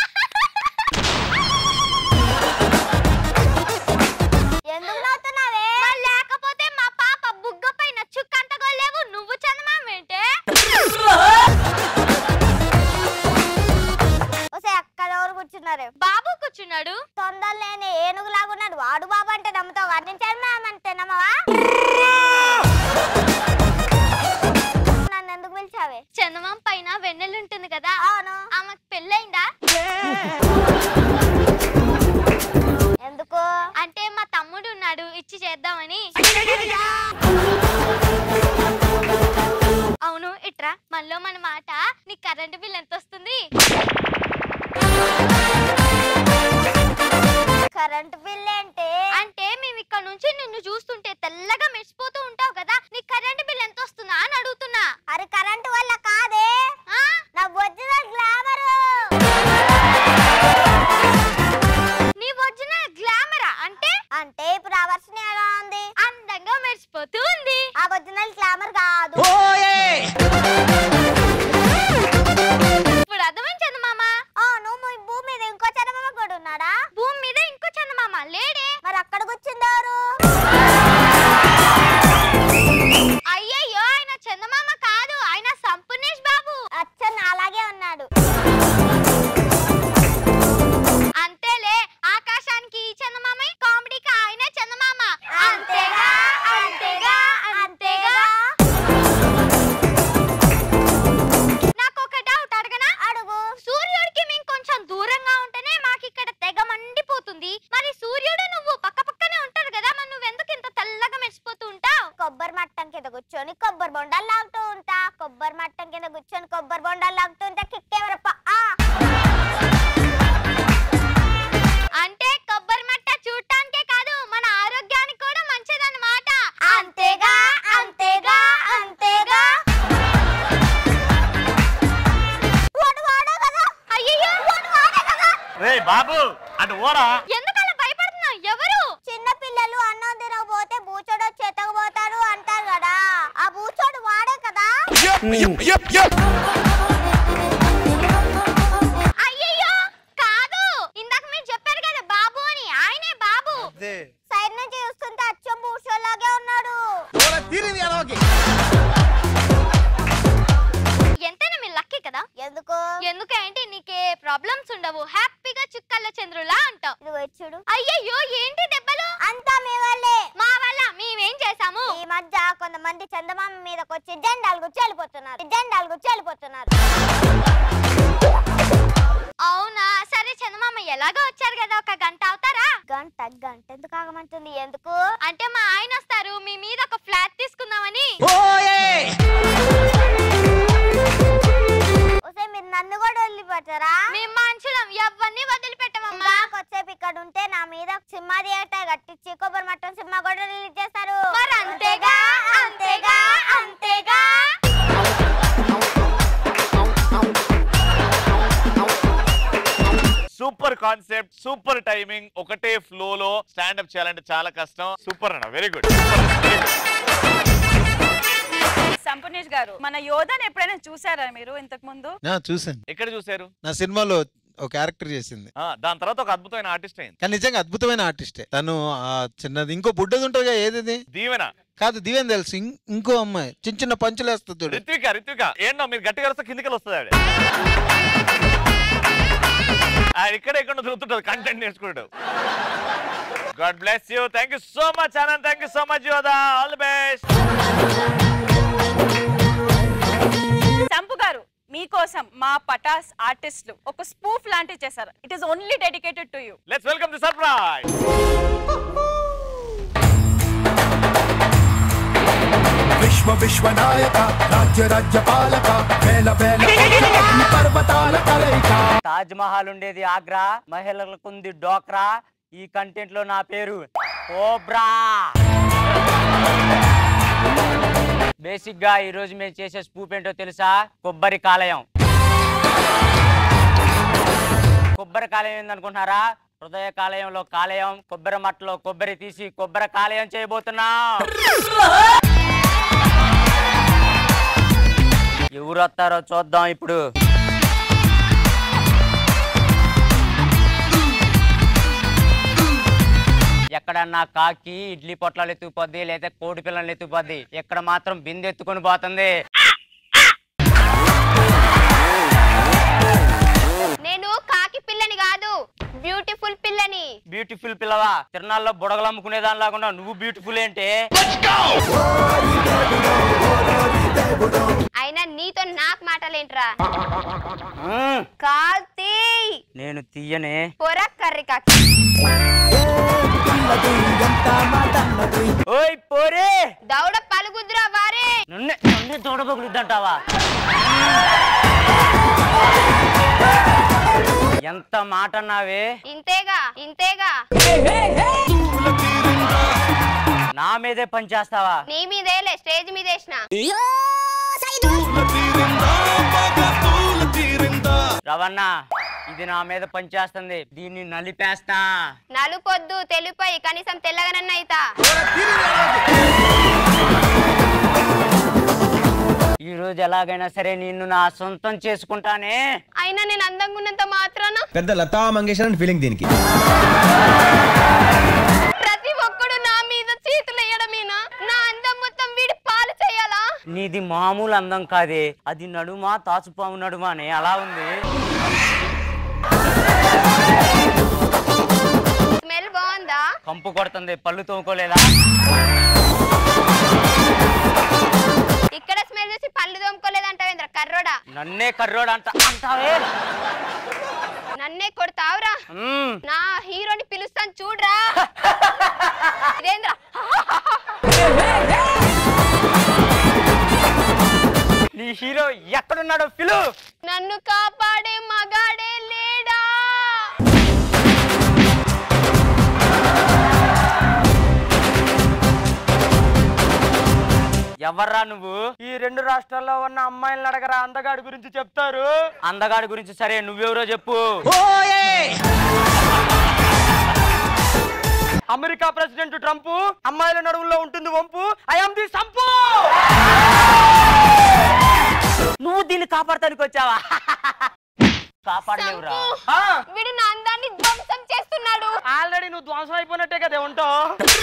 ఎందుకు నవ్వుతున్నావే లేకపోతే మా పాప బుగ్గ పైన చుక్కంత గొల్లేవు నువ్వు చందమామ ఏంటే ఒసే అక్కడ ఎవరు కూర్చున్నారు బాబు కూర్చున్నాడు తొందర లేని ఏనుగు లాగున్నాడు వాడు బాబు అంటే నమ్ముతావు వాడిని చందమామంటే నమ్మవా నన్ను ఎందుకు పిలిచావే చందమామ పైన వెన్నెలు ఉంటుంది కదా అవును ఆమెకు పెళ్ళైందా ఎందుకు అంటే మా తమ్ముడు ఉన్నాడు ఇచ్చి చేద్దామని అవును ఇట్రా మనలో మన మాట నీ కరెంటు బిల్ ఎంత వస్తుంది కరెంటు బిల్ ఏంటి అంటే మేము ఇక్కడ నుంచి నిన్ను చూస్తుంటే తెల్లగా మెరిసిపోతూ ఉంటావు కదా నీ కరెంటు బిల్ ఎంత వస్తుందా అని అడుగుతున్నా అరే కరెంటు వల్ల కాదే నా ఒరిజినల్ గ్లామర్ నీ ఒరిజినల్ గ్లామరా అంటే అంటే ఇప్పుడు ఆ వర్షం ఎలా ఉంది అందంగా మెరిసిపోతూ ఉంది ఆ ఒరిజినల్ గ్లామర్ కాదు ఇప్పుడు అర్థమైంది చందమామ అవును మీ భూమి మీద ఇంకో చందమామ కూడా ఉన్నాడా భూమి మీద ఇంకో చందమామ లేడే మరి అక్కడ కూర్చుందారు అయ్యయ్యో ఆయన చందమామ కాదు ఆయన సంపూర్ణేష్ బాబు అచ్చన్ అలాగే ఉన్నాడు అంతేలే ఆకాశానికి ఈ చందమామ కామెడీకి ఆయనే చందమామ అంతేగా అంతేగా అంతేగా నాకు ఒక డౌట్ అడగనా అడుగు సూర్యుడికి మేము కొంచెం దూరంగా ఉంటేనే మాకు ఇక్కడ తెగ మండిపోతుంది మరి సూర్యుడు నువ్వు పక్క పక్కనే ఉంటారు కదా మరి నువ్వెందుకు ఇంత తెల్లగా మెరిసిపోతూ ఉంటావు కొబ్బరి మట్టం కింద కూర్చొని కొబ్బరి బొండాలు లాగుతూ ఉంటా కొబ్బరి మట్టం కింద కూర్చొని కొబ్బరి బొండాలు లాగుతూ ఉంటా కిక్కేవరప్ప అంటే కొబ్బరి మట్ట చూడటానికే కాదు మన ఆరోగ్యానికి కూడా మంచిదన్నమాట అంతేగా అంతేగా అంతేగా వాడు వాడే కదా అయ్యయ్యో వాడు వాడే కదా రే బాబు అటు ఓరా ఎందుకలా భయపడుతున్నావు ఎవరు చిన్న పిల్లలు అన్నం తినకపోతే బూచోడు చెత్తకపోతాడు అంటారు కదా ఆ బూచోడు వాడే కదా అయ్యయ్యో కాదు ఇందాక మీరు చెప్పారు కదా బాబు అని ఆయనే బాబు సైడ్ నుంచి చూస్తుంటే అచ్చం బూచోలాగే ఉన్నాడు ఎంతైనా మీరు లక్కీ కదా ఎందుకు ఎందుకు ఏంటి నీకే ప్రాబ్లమ్స్ ఉండవు హ్యాపీగా చుక్కల చంద్రులా అంటావు చూడు అయ్యయ్యో ఏంటి దెబ్బలు అంతా మీ వల్లే మా వల్ల మేమేం చేసాము ఈ మధ్య కొంతమంది చందమామ మీదకి వచ్చి జెండాలు గుచ్చి వెళ్ళిపోతున్నారు జెండాలు గుచ్చి వెళ్ళిపోతున్నారు అవునా సరే చందమామ ఎలాగో వచ్చారు కదా ఒక గంట అవుతారా గంట గంట ఎందుకు ఆగమంటుంది ఎందుకు అంటే మా ఆయన వస్తారు మీ మీద ఒక ఫ్లాట్ తీసుకుందామని ఒసే మీరు నన్ను కూడా వదిలిపెట్టారా మేము మనుషులం ఎవరిని వదిలిపెట్టమమ్మా కొద్దిసేపు ఇక్కడ ఉంటే నా మీద సినిమా థియేటర్ కట్టించి కొబ్బరి మట్టం సినిమా కూడా రిలీజ్ చేస్తారు మరి అంతేగా అంతేగా అంతేగా సూపర్ కాన్సెప్ట్ సూపర్ టైమింగ్ ఒకటే ఫ్లో లో స్టాండప్ చేయాలంటే చాలా కష్టం సూపర్ అన్న వెరీ గుడ్ సంపూర్ణేష్ గారు మన యోధాని ఎప్పుడైనా చూసారా మీరు ఇంతకు ముందు నా చూసాను ఎక్కడ చూసారు నా సినిమాలో ఒక క్యారెక్టర్ చేసింది ఆ, దాని తర్వాత ఒక అద్భుతమైన ఆర్టిస్ట్ అయింది కానీ నిజంగా అద్భుతమైన ఆర్టిస్టే తను ఆ చిన్నది ఇంకో బుడ్డది ఉంటుందిగా ఏది దీవెన కాదు దివ్యం తెలుసు ఇం- ఇంకో అమ్మాయి చిన్న చిన్న పంచులు వేస్తుంది చూడు రిత్విక రిత్విక ఏంటో మీరు గట్టిగా వస్తే కిందికి వస్తుంది ఆవిడ ఆవిడ ఇక్కడ ఎక్కడ తిరుగుతుంటది కంటెంట్ నేర్చుకుంటాడు god bless you thank you so much Anand thank you so much Yodha all the best Sampu గారు మీకోసం మా పటాస్ ఆర్టిస్టులు ఒక స్పూఫ్ లాంటివి చేశారు it is only dedicated to you let's welcome the surprise విశ్వ విశ్వనాయక రాజ్య రాజ్య పాలక వేల వేల అగ్ని పర్వతాల కలయిక తాజ్ మహల్ ఉండేది ఆగ్రా మహిళలకు ఉంది డోక్రా ఈ కంటెంట్ లో నా పేరు కోబ్రా బేసిక్ గా ఈ రోజు మేము చేసే స్పూప్ ఏంటో తెలుసా కొబ్బరి కాలయం కొబ్బరి కాలయం ఏందనుకుంటున్నారా హృదయ కాలయంలో కాలయం కొబ్బరి మట్టలో కొబ్బరి తీసి కొబ్బరి కాలయం చేయబోతున్నా ఎవరు వస్తారో చూద్దాం ఇప్పుడు ఎక్కడన్నా కాకి ఇడ్లీ పొట్లాలు ఎత్తుకుపోద్ది లేదా కోడి పిల్లలు ఎత్తుకుపోద్ది ఇక్కడ మాత్రం బిందె ఎత్తుకొని పోతుంది నేను కాకి పిల్లని కాదు బ్యూటిఫుల్ పిల్లని బ్యూటిఫుల్ పిల్లవా తిరణాల్లో బుడగలు అమ్ముకునే దాని లాకుండా నువ్వు బ్యూటిఫుల్ ఏంటి అయినా నీతో నాకు మాటలేంట్రా కాల్తీ నేను తీయనే పొర కర్రీ కాకి ఓయ్ పోరే దౌడ పలుగుద్దురా వారే నన్నే నన్నే తోడబొగులుద్దంటావా ఎంత మాట అన్నావే ఇంతేగా ఇంతేగా నా మీదే పని చేస్తావా నీ మీదేలే స్టేజ్ మీద వేసిన రవణ ఇది నా మీద పనిచేస్తుంది దీన్ని నలిపేస్తా నలుపొద్దు తెలుపై కనీసం తెల్లగానన్న అయితా ఈ రోజు ఎలాగైనా సరే నిన్ను నా సొంతం చేసుకుంటానే అయినా నేను అందంగా ఉన్నంత మాత్రాన పెద్ద లతా మంగేశ్వర్ అని ఫీలింగ్ దీనికి ప్రతి ఒక్కడు నా మీద చేతులు వేయడమేనా నా అందం మొత్తం వీడి పాలు చేయాలా నీది మామూలు అందం కాదే అది నడుమా తాచుపాము నడుమా అని అలా ఉంది స్మెల్ బాగుందా కంపు కొడుతుంది పళ్ళు తోముకోలేదా ఇక్కడ స్మెల్ చూసి పళ్ళు తోముకోలేదంటావేంద్ర కర్రోడా నన్నే కర్రోడు అంట అంటావే నన్నే కొడతావురా మ్మ్. నా హీరోని పిలుస్తాను చూడరా ఇదేంద్ర నీ హీరో ఎక్కడున్నాడో పిలు నన్ను కాపాడే మగాడే లేడా ఎవర్రా నువ్వు ఈ రెండు రాష్ట్రాల్లో ఉన్న అమ్మాయిలను అడగరా అందగాడి గురించి చెప్తారు అందగాడి గురించి సరే నువ్వెవరో చెప్పు అమెరికా ప్రెసిడెంట్ ట్రంప్ అమ్మాయిల నడువుల్లో ఉంటుంది వంపు ఐఎమ్ ది సంపు నువ్వు దీన్ని కాపాడతానికి వచ్చావా కాపాడలేవురా వీడు నా అందాన్ని ధ్వంసం చేస్తున్నాడు ఆల్రెడీ నువ్వు ధ్వంసం అయిపోయినట్టే కదా ఉంటావు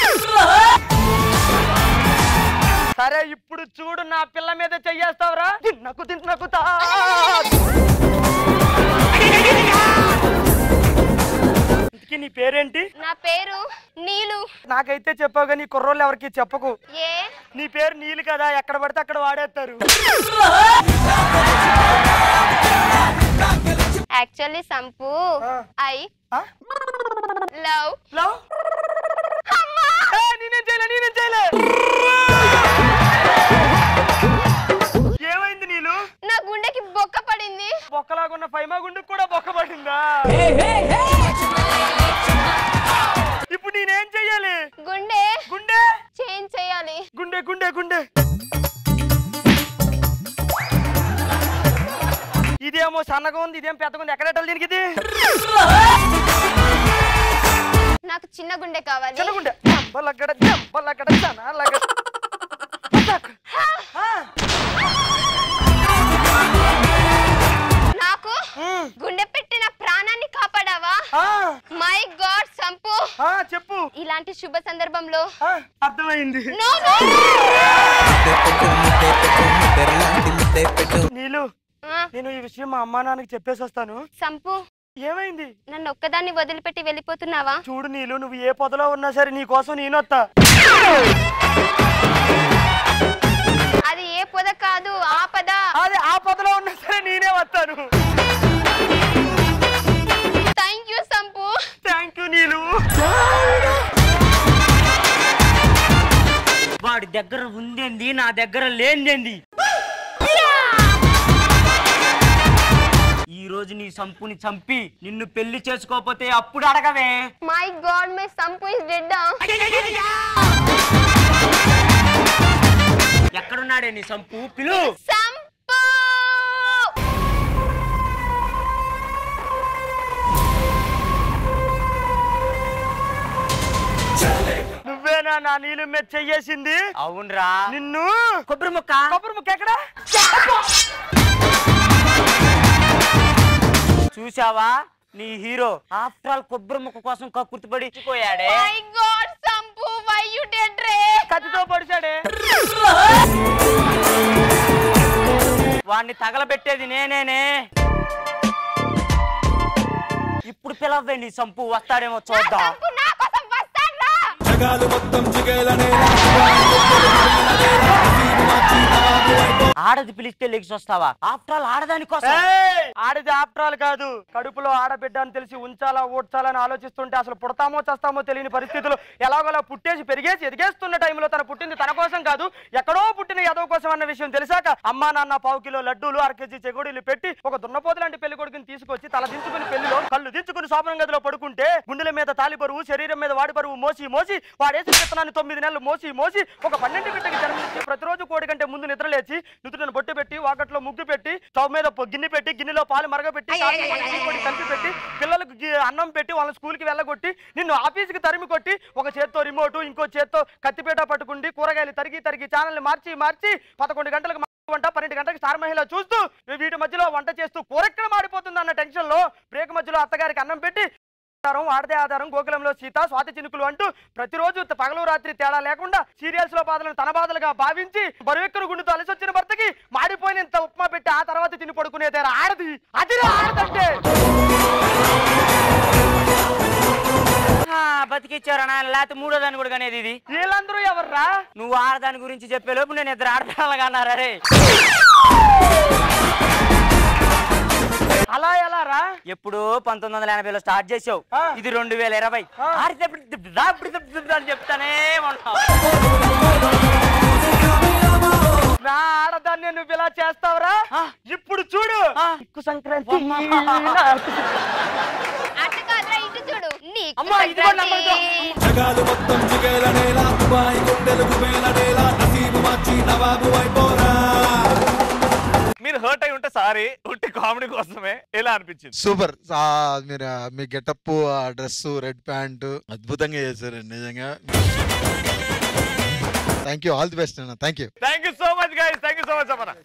సరే ఇప్పుడు చూడు నా పిల్ల మీద చెయ్యేస్తావురా తిన్నకు తిన్నకు తా ఇంతకీ నీ పేరేంటి నా పేరు నీలు నాకైతే చెప్పావు కానీ కుర్రోళ్ళు ఎవరికి చెప్పకు ఏ నీ పేరు నీళ్ళు కదా ఎక్కడ పడితే అక్కడ వాడేస్తారు actually Sampu I love love నేనేం చేయలే నేనేం చేయలే ఏమైంది నీళ్ళు నా గుండెకి బొక్క పడింది బొక్కలాగున్న ఫైమా గుండెకి కూడా బొక్క పడిందా ఇప్పుడు నేనేం చెయ్యాలి గుండె గుండె చేంజ్ చేయాలి గుండె గుండె గుండె ఇదేమో సన్నగా ఉంది ఇదేం పెద్దగా ఉంది ఎక్కడెట్టాలి దీనికి ఇది నాకు చిన్న గుండె కావాలి చిన్న గుండె జంబలగడ జంబలగడ జనాలగడ నాకు గుండె పెట్టి నా ప్రాణాన్ని కాపాడావా మై గాడ్ సంపు చెప్పు ఇలాంటి శుభ సందర్భంలో అర్థమైంది No, no, నీలు నేను ఈ విషయం మా అమ్మా నాన్నకి చెప్పేసి వస్తాను సంపు ఏమైంది నన్ను ఒక్కదాన్ని వదిలిపెట్టి వెళ్ళిపోతున్నావా చూడు నీళ్ళు నువ్వు ఏ పొదలో ఉన్నా సరే నీ కోసం నేనొత్తా అది ఏ పొద కాదు ఆ పద అది ఆ పొదలో ఉన్నా సరే నేనే వస్తాను thank you Sampu thank you నీలు వాడి దగ్గర ఉందేంది నా దగ్గర లేనిదేంది ఈ రోజు నీ సంపుని చంపి నిన్ను పెళ్లి చేసుకోకపోతే అప్పుడు అడగవే my god my Sampu is dead ఎక్కడున్నాడే నీ సంపు పిలు సంపు నువ్వేనా నా నీళ్ళు మీద చెయ్యేసింది అవునరా నిన్ను కొబ్బరి ముక్క కొబ్బరి ముక్క ఎక్కడ చూసావా నీ హీరో ఆఫ్టర్ ఆల్ కొబ్బరి ముక్క కోసం కక్కుర్తిపడి పోయాడే my god Sampu why you dead రే కత్తితో పొడిచాడే వాడిని తగలబెట్టేది నేనేనే ఇప్పుడు పిలవ్వే నీ సంపు వస్తాడేమో చూద్దాం సంపు నా కోసం వస్తాడ్రా జగాలు మొత్తం జిగేలనే ఆడది పిలిస్తే లెగిసి వస్తావా ఆఫ్టర్ ఆల్ ఆడదాని కోసం ఏయ్! ఆడిది ఆప్ట్రాల్ కాదు కడుపులో ఆడబిడ్డ అని తెలిసి ఉంచాలా ఓడ్చాలని ఆలోచిస్తుంటే అసలు పుడతామో చస్తామో తెలియని పరిస్థితులు ఎలాగోలా పుట్టేసి పెరిగేసి ఎదిగేస్తున్న టైంలో తన పుట్టింది తన కోసం కాదు ఎక్కడో పుట్టిన ఎదవ కోసం అన్న విషయం తెలిసాక అమ్మా నాన్న పావు కిలో లడ్డూలు అర కేజీ చెగుడీలు పెట్టి ఒక దున్నపోతు లాంటి పెళ్లి కొడుకుని తీసుకొచ్చి తల దించుకుని పెళ్లిలో కళ్ళు దించుకుని శోభనం గదిలో పడుకుంటే గుండెల మీద తాలి బరువు శరీరం మీద వాడి బరువు మోసి మోసి వాడేసిన విత్తనాన్ని తొమ్మిది నెలలు మోసి మోసి ఒక పన్నెండు బిడ్డకి జన్మనిచ్చి ప్రతిరోజు కోడి కంటే ముందు నిద్ర లేచి నుదుటిని బొట్టు పెట్టి వాకట్లో ముగ్గు పెట్టి స్టవ్ మీద పొ- గిన్నె పెట్టి గిన్నెలో పాలు మరగబెట్టి కాఫీ పొడి, టీ పొడి కలిపి పెట్టి పిల్లలకు గి- అన్నం పెట్టి వాళ్ళ స్కూల్కి వెళ్ళగొట్టి నిన్ను ఆఫీస్కి తరిమి కొట్టి ఒక చేత్తో రిమోట్ ఇంకో చేత్తో కత్తిపేట పట్టుకుండి కూరగాయలు తరిగి తరిగి ఛానల్ మార్చి మార్చి పదకొండు గంటలకు మా వంట పన్నెండు గంటలకు స్టార్ మహిళ చూస్తూ వీటి మధ్యలో వంట చేస్తూ కూరెక్కడ మాడిపోతుంది అన్న టెన్షన్ లో బ్రేక్ మధ్యలో అత్తగారికి అన్నం పెట్టి ఆధారం ఆడదే ఆధారం గోకులంలో సీత స్వాతి చినుకులు అంటూ ప్రతిరోజు త- పగలు రాత్రి తేడా లేకుండా సీరియల్స్ లో బాధలను తన బాధలుగా భావించి బరువెక్కరు గుండుతో అలసొచ్చిన భర్తకి మాడిపోయిన ఇంత ఉప్మా పెట్టి ఆ తర్వాత తిని పడుకునేదేరా ఆడది అది ఆడదంటే ఆ, బతికిచ్చారా నాయన లేకపోతే మూడో దాన్ని కూడా కనేది ఇది వీళ్ళందరూ ఎవర్రా నువ్వు ఆడదాని గురించి చెప్పే లోపు నేను ఇద్దరు ఆడపిల్లలుగా అన్నారా రే అలా ఎలా రా ఎప్పుడు పంతొమ్మిది వందల ఎనభైలో స్టార్ట్ చేసావు ఇది రెండు వేల ఇరవై ఆడితే అని చెప్తానే ఉన్నావు నా ఆడదాన్ని నువ్వు ఇలా చేస్తావురా ఇప్పుడు చూడు ఇక్కు సంక్రాంతి అటు కాదురా ఇటు చూడు నీకు అమ్మా, ఇది కూడా నమ్మొద్దు. జగాలు మొత్తం జిగేలనేలా దుబాయ్ గుండెలకు వేలనేలా నసీబు మార్చి నవాబు అయిపోరా మీరు హర్ట్ అయి ఉంటే సారీ ఉంటే కామెడీ కోసమే ఎలా అనిపించింది సూపర్ ఆ, మీరు ఆ, మీ గెటప్ ఆ డ్రెస్ రెడ్ ప్యాంట్ అద్భుతంగా చేశారండి నిజంగా thank you all the best అన్న thank you thank you so much guys thank you so much అమ్మన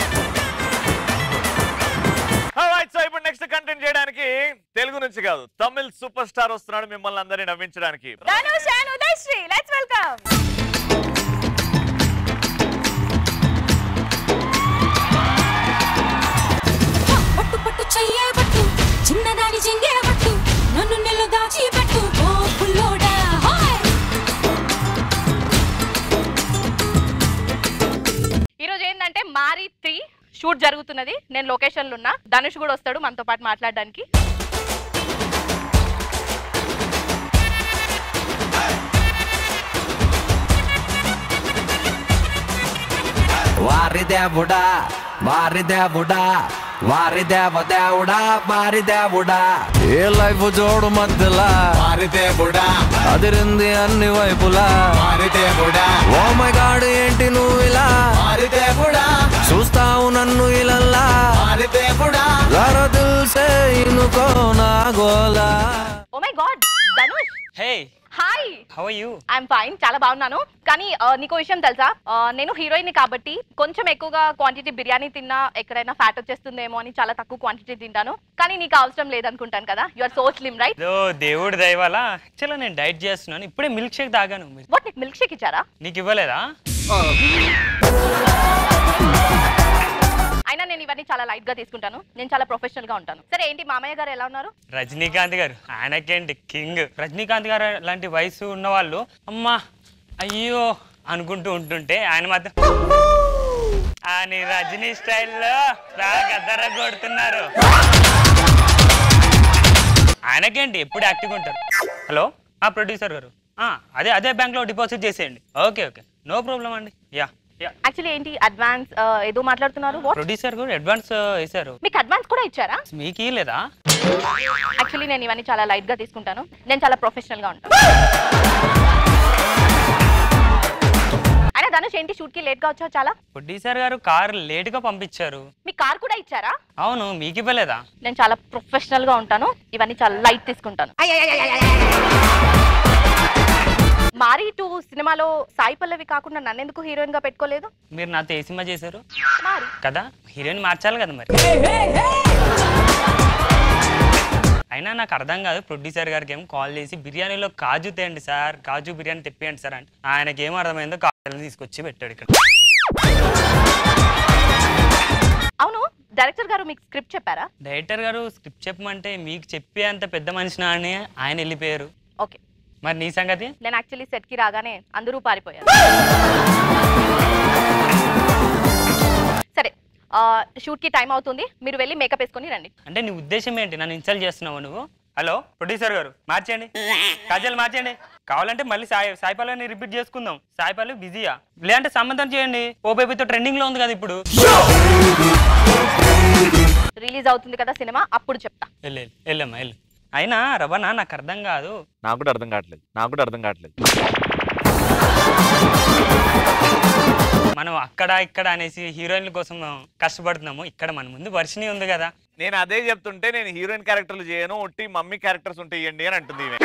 సో ఇప్పుడు నెక్స్ట్ కంటెంట్ చేయడానికి తెలుగు నుంచి కాదు తమిళ్ సూపర్ స్టార్ వస్తున్నాడు మిమ్మల్ని అందరినీ నవ్వించడానికి Dhanush and Udayasri let's welcome పట్టు పట్టు చెయ్యే పట్టు చిన్నదాని చెంగే పట్టు నన్ను నెల్లు దాచి పెట్టు ఓ పుల్లోడా హాయ్ ఈ రోజు ఏంటంటే మారి త్రీ షూట్ జరుగుతున్నది నేను లొకేషన్లో ఉన్నా ధనుష్ కూడా వస్తాడు మనతో పాటు మాట్లాడడానికి వారి దేవుడా వారి దేవుడా వారి దేవ దేవుడా వారి దేవుడా ఏ లైఫ్ జోడు మధ్యలా వారి దేవుడా అదిరింది అన్ని వైపులా వారి దేవుడా ఓ మై గాడ్ ఏంటి నువ్వు ఇలా వారి దేవుడా చూస్తావు నన్ను ఇలల్లా వారి దేవుడా జర దిల్సే ఇనుకో నా గోలా oh my god Dhanush hey hi how are you I'm fine చాలా బాగున్నాను కానీ ఆ, నీకు విషయం తెలుసా ఆ, నేను హీరోయిన్ కాబట్టి కొంచెం ఎక్కువగా క్వాంటిటీ బిర్యానీ తిన్నా ఎక్కడైనా ఫ్యాట్ వచ్చేస్తుందేమో అని చాలా తక్కువ క్వాంటిటీ తింటాను కానీ నీకు అవసరం లేదనుకుంటాను కదా you are so slim right ఏదో దేవుడి దయ వల్ల యాక్చువల్గా నేను డైట్ చేస్తున్నాను ఇప్పుడే మిల్క్ షేక్ తాగాను మీరు వాట్ నీకు మిల్క్ షేక్ ఇచ్చారా నీకు ఇవ్వలేదా అయినా నేను ఇవన్నీ చాలా లైట్ గా తీసుకుంటాను నేను చాలా ప్రొఫెషనల్ గా ఉంటాను సరే ఏంటి మామయ్య గారు ఎలా ఉన్నారు రజనీకాంత్ గారు ఆయనకేంటి కింగ్ రజనీకాంత్ గారు లాంటి వయసు ఉన్న వాళ్ళు అమ్మా అయ్యో అనుకుంటూ ఉంటుంటే ఆయన మాత్రం అని రజనీ స్టైల్లో గద్దర కొడుతున్నారు ఆయనకేంటి ఎప్పుడు యాక్టివ్ ఉంటారు హలో ఆ ప్రొడ్యూసర్ గారు ఆ, అదే అదే బ్యాంక్లో డిపాజిట్ చేసేయండి ఓకే ఓకే నో ప్రాబ్లం అండి యా యా యాక్చువల్లీ ఏంటి అడ్వాన్స్ ఏదో మాట్లాడుతున్నారు What? ప్రొడ్యూసర్ గారు అడ్వాన్స్ వేశారు మీకు అడ్వాన్స్ కూడా ఇచ్చారా మీకు ఇవ్వలేదా యాక్చువల్లీ నేను ఇవన్నీ చాలా లైట్ గా తీసుకుంటాను నేను చాలా ప్రొఫెషనల్ గా ఉంటాను అయినా ధనుష్ ఏంటి షూట్ కి లేట్ గా వచ్చావు చాలా ప్రొడ్యూసర్ గారు కార్ లేట్గా పంపించారు మీ కార్ కూడా ఇచ్చారా అవును మీకు ఇవ్వలేదా నేను చాలా ప్రొఫెషనల్ గా ఉంటాను ఇవన్నీ చాలా లైట్ తీసుకుంటాను మారీ టూ సినిమాలో సాయి పల్లవి కాకుండా నన్ను ఎందుకు హీరోయిన్ గా పెట్టుకోలేదు మీరు నాతో ఏ సినిమా చేశారు మారి కదా హీరోయిన్ మార్చాలి కదా మరి అయినా నాకు అర్థం కాదు ప్రొడ్యూసర్ గారికి ఏం కాల్ చేసి బిర్యానీలో కాజు తేయండి సార్ కాజు బిర్యానీ తెప్పియండి సార్ అంటే ఆయనకి ఏం అర్థమైందో కాజులను తీసుకొచ్చి పెట్టాడు ఇక్కడ అవును డైరెక్టర్ గారు మీకు స్క్రిప్ట్ చెప్పారా డైరెక్టర్ గారు స్క్రిప్ట్ చెప్పమంటే మీకు చెప్పే అంత పెద్ద మనిషినా అని ఆయన వెళ్ళిపోయారు ఓకే మరి నీ సంగతి నేను యాక్చువల్లీ సెట్ కి రాగానే అందరూ పారిపోయారు సరే షూట్ కి టైం అవుతుంది మీరు వెళ్ళి మేకప్ వేసుకొని రండి అంటే నీ ఉద్దేశం ఏంటి నన్ను ఇన్సల్ట్ చేస్తున్నావు నువ్వు హలో ప్రొడ్యూసర్ గారు మార్చేయండి కాజల్ మార్చేయండి కావాలంటే మళ్ళీ సాయి సాయిపాలని రిపీట్ చేసుకుందాం సాయిపాలు బిజీయా లేదంటే సంబంధం చేయండి ఓ బేబీతో ట్రెండింగ్ లో ఉంది కదా ఇప్పుడు రిలీజ్ అవుతుంది కదా సినిమా అప్పుడు చెప్తా వెళ్ళు వెళ్ళు, వెళ్ళమ్మా వెళ్ళు అయినా రవణ నాకు అర్థం కాదు నాకు కూడా అర్థం కావట్లేదు నాకు కూడా అర్థం కావట్లేదు మనం అక్కడ ఇక్కడ అనేసి హీరోయిన్ల కోసం కష్టపడుతున్నాము ఇక్కడ మన ముందు వర్షిని ఉంది కదా నేను అదే చెప్తుంటే నేను హీరోయిన్ క్యారెక్టర్లు చేయను ఒట్టి మమ్మీ క్యారెక్టర్స్ ఉంటే ఇవ్వండి అని అంటుంది ఈమె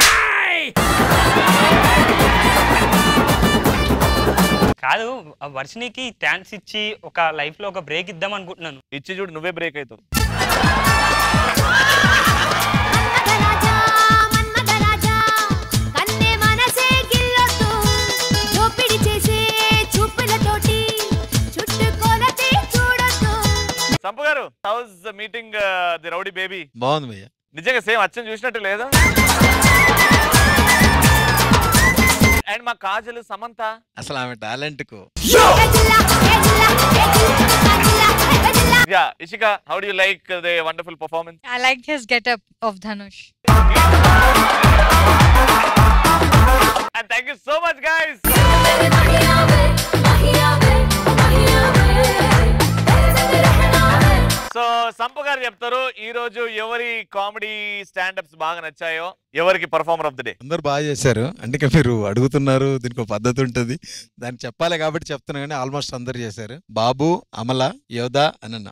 కాదు ఆ వర్షినికి ఛాన్స్ ఇచ్చి ఒక లైఫ్ లో ఒక బ్రేక్ ఇద్దాం అనుకుంటున్నాను ఇచ్చి చూడు నువ్వే బ్రేక్ అవుతావు కన్నే మనసే గిల్లొద్దు దోపిడి చేసే చూపులతోటి చుట్టుకొలతే చూడొద్దు సంపు గారు house meeting the rowdy baby బాగుంది భయ్య నిజంగా సేమ్ అచ్చం చూసినట్టు లేదా అండ్ మా కాజల్ సమంత అసలు ఆమె టాలెంట్ కు yeah Ishika how do you like the wonderful performance I liked his get up of Dhanush. And thank you so much guys so Sampu గారు చెప్తారు ఈ రోజు ఎవరి కామెడీ స్టాండప్స్ బాగా నచ్చాయో ఎవరికి పర్ఫార్మర్ ఆఫ్ ది డే అందరు బాగా చేశారు అందుకే మీరు అడుగుతున్నారు దీనికి ఒక పద్ధతి ఉంటుంది దాన్ని చెప్పాలి కాబట్టి చెప్తున్నా కానీ ఆల్మోస్ట్ అందరు చేశారు బాబు అమల యోధ అనన్న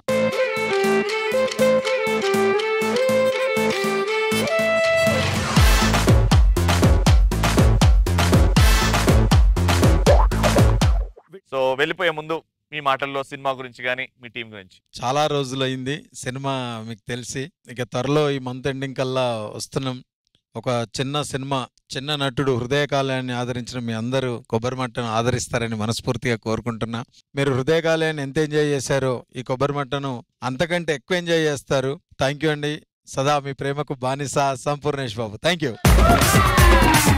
సో వెళ్ళిపోయే ముందు మీ మాటల్లో సినిమా గురించి కానీ మీ టీం గురించి చాలా రోజులు అయింది సినిమా మీకు తెలిసి ఇక త్వరలో ఈ మంత్ ఎండింగ్ కల్లా వస్తున్నాం ఒక చిన్న సినిమా చిన్న నటుడు హృదయకాలయాన్ని ఆదరించిన మీ అందరూ కొబ్బరి మట్టను ఆదరిస్తారని మనస్ఫూర్తిగా కోరుకుంటున్నా మీరు హృదయకాలయాన్ని ఎంత ఎంజాయ్ చేశారో ఈ కొబ్బరి మట్టను అంతకంటే ఎక్కువ ఎంజాయ్ చేస్తారు థ్యాంక్ యూ అండి సదా మీ ప్రేమకు బానిస సంపూర్ణేష్ బాబు థ్యాంక్ యూ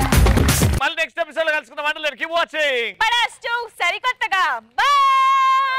మళ్ళీ నెక్స్ట్ ఎపిసోడ్ కలుసుకుందాం అంటే కీప్ వాచింగ్ సరికొత్తగా బాయ్